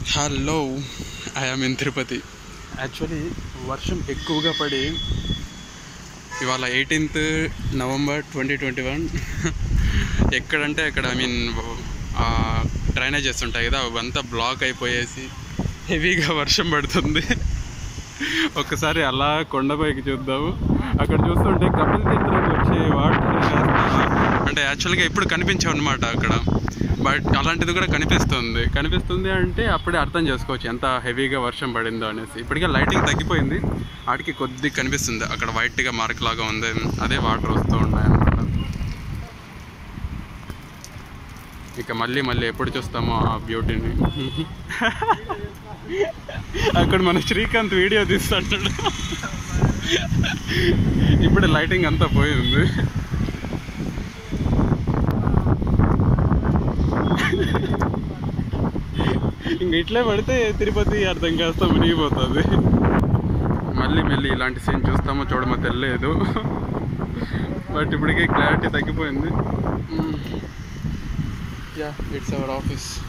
hello I'm in Tirupati actually వర్షం ఎక్కువగా పడి ఇవాళ eighteenth November twenty twenty one ఎక్కడంటే అక్కడ ఐ మీన్ డ్రైనేజెస్ ఉంటాయి కదా అవంతా బ్లాక్ అయిపోయేసి హెవీగా వర్షం పడుతుంది ఒక్కసారి అలా కొండపైకి చూద్దాము అక్కడ చూస్తుంటే కపిల్ తీర్థంకి వచ్చే వాటర్ అంటే యాక్చువల్గా ఎప్పుడు కనిపించవు అనమాట అక్కడ బట్ అలాంటిది కూడా కనిపిస్తుంది కనిపిస్తుంది అంటే అప్పుడే అర్థం చేసుకోవచ్చు ఎంత హెవీగా వర్షం పడిందో అనేసి ఇప్పటికే లైటింగ్ తగ్గిపోయింది వాటికి కొద్దిగా కనిపిస్తుంది అక్కడ వైట్గా మార్క్ లాగా ఉంది అదే వాటర్ వస్తూ ఉన్నాయి అన్నమాట ఇక మళ్ళీ మళ్ళీ ఎప్పుడు చూస్తామో ఆ బ్యూటీని అక్కడ మన శ్రీకాంత్ వీడియో తీస్తాడు ఇప్పుడు లైటింగ్ అంతా పోయింది ఇంక ఇట్లే పడితే తిరుపతి అర్థం కాస్త మునిగిపోతుంది మళ్ళీ మళ్ళీ ఇలాంటి సీన్ చూస్తామో చూడమో తెలియదు బట్ ఇప్పటికే క్లారిటీ తగ్గిపోయింది యా ఇట్స్ అవర్ ఆఫీస్